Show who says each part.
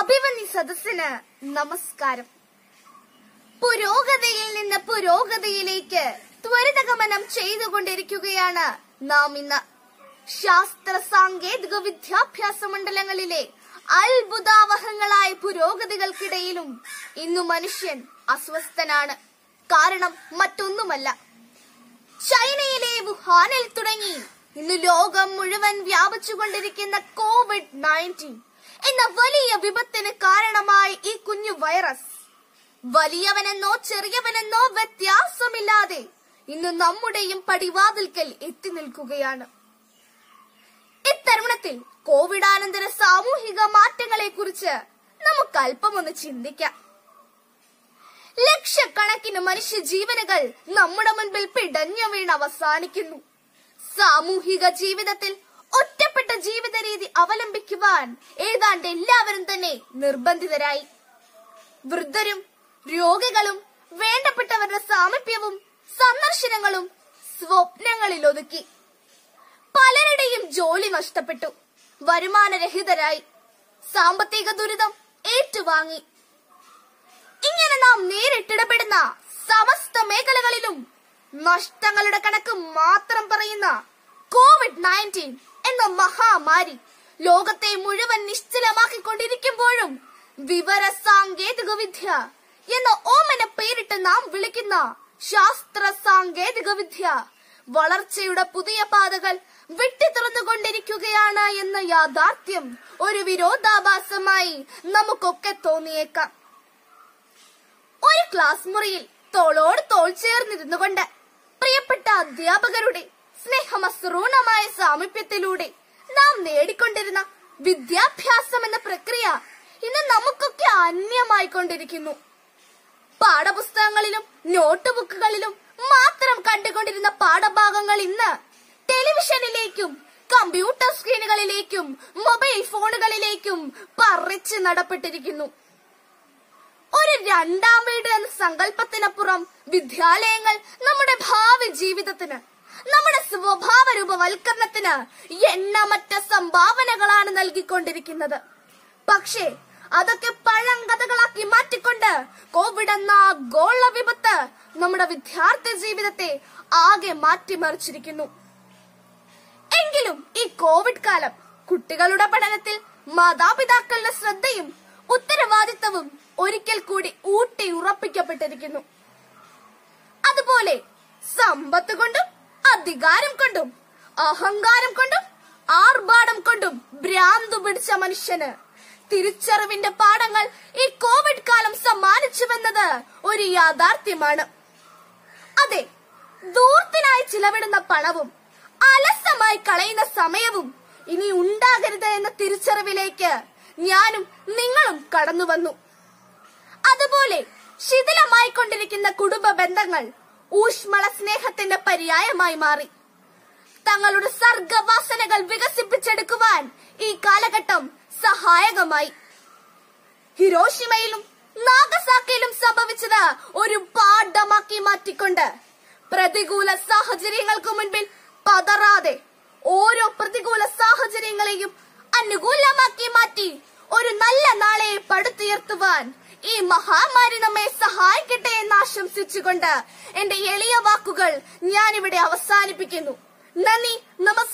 Speaker 1: അഭിമന്യ സദസ്സിന് നമസ്കാരം പുരോഗതിയിൽ നിന്ന് പുരോഗതിയിലേക്ക് ത്വരിതഗമനം ചെയ്തുകൊണ്ടിരിക്കുകയാണ് നാം ഇന്ന് ശാസ്ത്ര സാങ്കേതിക വിദ്യാഭ്യാസ മണ്ഡലങ്ങളിലെ അത്ഭുതാവഹങ്ങളായ പുരോഗതികൾക്കിടയിലും ഇന്നു മനുഷ്യൻ അസ്വസ്ഥനാണ് കാരണം മറ്റൊന്നുമല്ല ചൈനയിലെ വുഹാനിൽ തുടങ്ങി ഇന്ന് ലോകം മുഴുവൻ വ്യാപിച്ചുകൊണ്ടിരിക്കുന്ന കോവിഡ് നയൻറ്റീൻ എന്ന വലിയ വിപത്തിന് കാരണമായ ഈ കുഞ്ഞു വൈറസ് വലിയവനെന്നോ ചെറിയവനെന്നോ വ്യത്യാസമില്ലാതെ ഇന്ന് നമ്മുടെയും പടിവാതിൽക്കൽ എത്തി നിൽക്കുകയാണ് ഇത്തരുണത്തിൽ കോവിഡാനന്തര സാമൂഹിക മാറ്റങ്ങളെ കുറിച്ച് നമുക്ക് അല്പമൊന്ന് ചിന്തിക്കാം ലക്ഷക്കണക്കിന് മനുഷ്യ ജീവനുകൾ നമ്മുടെ മുൻപിൽ പിടഞ്ഞു വീണ് അവസാനിക്കുന്നു സാമൂഹിക ജീവിതത്തിൽ ഒറ്റപ്പെട്ട ജീവിത രീതി അവലംബിക്കുവാൻ ഏതാണ്ട് എല്ലാവരും തന്നെ നിർബന്ധിതരായി വൃദ്ധരും രോഗികളും വേണ്ടപ്പെട്ടവരുടെ സാമീപ്യവും സന്ദർശനങ്ങളും സ്വപ്നങ്ങളിൽ ഒതുക്കി പലരുടെയും ജോലി നഷ്ടപ്പെട്ടു വരുമാനരഹിതരായി സാമ്പത്തിക ദുരിതം ഏറ്റുവാങ്ങി ഇങ്ങനെ നാം നേരിട്ടിടപെടുന്ന സമസ്ത മേഖലകളിലും നഷ്ടങ്ങളുടെ കണക്ക് മാത്രം പറയുന്ന കോവിഡ് നയൻറ്റീൻ എന്ന മഹാമാരി ലോകത്തെ മുഴുവൻ നിശ്ചലമാക്കിക്കൊണ്ടിരിക്കുമ്പോഴും വിവര സാങ്കേതിക വിദ്യ എന്ന ഓമന പേരിട്ട് നാം വിളിക്കുന്ന ശാസ്ത്ര സാങ്കേതിക വിദ്യ വളർച്ചയുടെ പുതിയ പാതകൾ വെട്ടിത്തുറന്നുകൊണ്ടിരിക്കുകയാണ് എന്ന യാഥാർത്ഥ്യം ഒരു വിരോധാഭാസമായി നമുക്കൊക്കെ തോന്നിയേക്കാം ഒരു ക്ലാസ് മുറിയിൽ തോളോട് തോൾ ചേർന്നിരുന്നു കൊണ്ട് പ്രിയപ്പെട്ട അധ്യാപകരുടെ സ്നേഹമസൃണമായ സാമീപ്യത്തിലൂടെ നാം നേടിക്കൊണ്ടിരുന്ന വിദ്യാഭ്യാസം എന്ന പ്രക്രിയ ഇന്ന് നമുക്കൊക്കെ അന്യമായിക്കൊണ്ടിരിക്കുന്നു പാഠപുസ്തകങ്ങളിലും നോട്ട് ബുക്കുകളിലും മാത്രം കണ്ടുകൊണ്ടിരുന്ന പാഠഭാഗങ്ങൾ ഇന്ന് ടെലിവിഷനിലേക്കും കമ്പ്യൂട്ടർ സ്ക്രീനുകളിലേക്കും മൊബൈൽ ഫോണുകളിലേക്കും പറിച്ച് നടപ്പെട്ടിരിക്കുന്നു ഒരു രണ്ടാം വീട് എന്ന സങ്കല്പത്തിനപ്പുറം വിദ്യാലയങ്ങൾ നമ്മുടെ ഭാവി ജീവിതത്തിന് നമ്മുടെ സ്വഭാവ രൂപവൽക്കരണത്തിന് എണ്ണമറ്റ സംഭാവനകളാണ് നൽകിക്കൊണ്ടിരിക്കുന്നത് പക്ഷേ അതൊക്കെ പഴങ്കഥകളാക്കി മാറ്റിക്കൊണ്ട് കോവിഡ് എന്ന ഗോള വിപത്ത് നമ്മുടെ വിദ്യാർത്ഥി ജീവിതത്തെ ആകെ മാറ്റിമറിച്ചിരിക്കുന്നു എങ്കിലും ഈ കോവിഡ് കാലം കുട്ടികളുടെ പഠനത്തിൽ മാതാപിതാക്കളുടെ ശ്രദ്ധയും ഉത്തരവാദിത്തവും ഒരിക്കൽ കൂടി ഊട്ടി ഉറപ്പിക്കപ്പെട്ടിരിക്കുന്നു അതുപോലെ സമ്പത്ത് കൊണ്ടും അധികാരം കൊണ്ടും അഹങ്കാരം കൊണ്ടും ആർഭാടം കൊണ്ടും ഭ്രാന്തു പിടിച്ച മനുഷ്യന് തിരിച്ചറിവിന്റെ പാഠങ്ങൾ ഈ കോവിഡ് കാലം സമ്മാനിച്ചുവെന്നത് ഒരു യാഥാർത്ഥ്യമാണ് അതെ ദൂർത്തിനായി ചിലവിടുന്ന പണവും അലസമായി കളയുന്ന സമയവും ഇനി ഉണ്ടാകരുത് എന്ന തിരിച്ചറിവിലേക്ക് ഞാനും നിങ്ങളും കടന്നു വന്നു അതുപോലെ ശിഥിലമായി കൊണ്ടിരിക്കുന്ന കുടുംബ ബന്ധങ്ങൾ ഊഷ്മള സ്നേഹത്തിന്റെ പര്യായമായി മാറി തങ്ങളുടെ സർഗവാസനകൾ വികസിപ്പിച്ചെടുക്കുവാൻ ഈ കാലഘട്ടം സഹായകമായി ഹിരോഷിമയിലും നാഗസാക്കയിലും സംഭവിച്ചത് ഒരു പാഠമാക്കി മാറ്റിക്കൊണ്ട് പ്രതികൂല സാഹചര്യങ്ങൾക്ക് മുൻപിൽ പതറാതെ ഓരോ പ്രതികൂല സാഹചര്യങ്ങളെയും അനുകൂലമാക്കി മാറ്റി ഒരു നല്ല നാളെ പടുത്തുയർത്തുവാൻ ഈ മഹാമാരി നമ്മെ സഹായിക്കട്ടെ എന്ന് ആശംസിച്ചുകൊണ്ട് എന്റെ എളിയ വാക്കുകൾ ഞാനിവിടെ അവസാനിപ്പിക്കുന്നു നന്ദി നമസ്കാരം